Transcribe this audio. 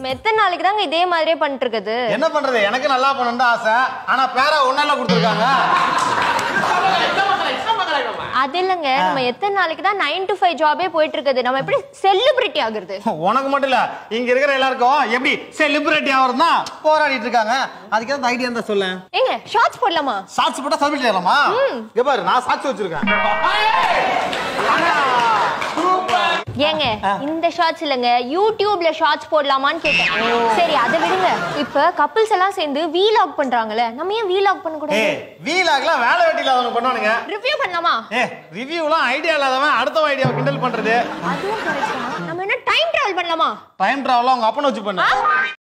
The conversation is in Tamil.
நம்ம எத்தனை நாளைக்கு தாங்க இதே மாதிரியே பண்ணிட்டு இருக்குது என்ன பண்றது எனக்கு நல்லா பண்ணணும்னு ஆசை ஆனா பேரா ஒன்னால கொடுத்துருக்காங்க அது இல்லைங்க நம்ம எத்தனை நாளைக்கு தான் நைன் டு ஃபைவ் ஜாபே போயிட்டு இருக்குது நம்ம எப்படி செலிபிரிட்டி ஆகுறது உனக்கு மட்டும் இல்ல இங்க இருக்கிற எல்லாருக்கும் எப்படி செலிபிரிட்டி ஆகிறது தான் போராடிட்டு இருக்காங்க அதுக்கு ஏதாவது ஐடியா இருந்தா சொல்ல ஏங்க ஷார்ட்ஸ் போடலாமா சாட்சி போட்டா செலிபிரிட்டி ஆகலாமா இங்க பாரு நான் சாட்சி வச்சிருக்கேன் ஏங்க இந்த ஷார்ட்ஸ் இல்லைங்க யூடியூப்ல ஷார்ட்ஸ் போடலாமான்னு கேட்டேன் சரி அதை விடுங்க இப்ப கப்பிள்ஸ் எல்லாம் சேர்ந்து வீலாக் பண்றாங்கல்ல நம்ம ஏன் வீலாக் பண்ண ஏ கூடாது வீலாக்லாம் வேலை வெட்டி இல்லாதவங்க பண்ணுவானுங்க ரிவ்யூ பண்ணலாமா ஏ ரிவ்யூலாம் ஐடியா இல்லாதவன் அடுத்த ஐடியாவை கிண்டல் பண்றது அதுவும் correct தான். நம்ம என்ன டைம் டிராவல் பண்ணலாமா டைம் டிராவலாம் உங்க அப்பனை வச்சு பண்ணு ஆ?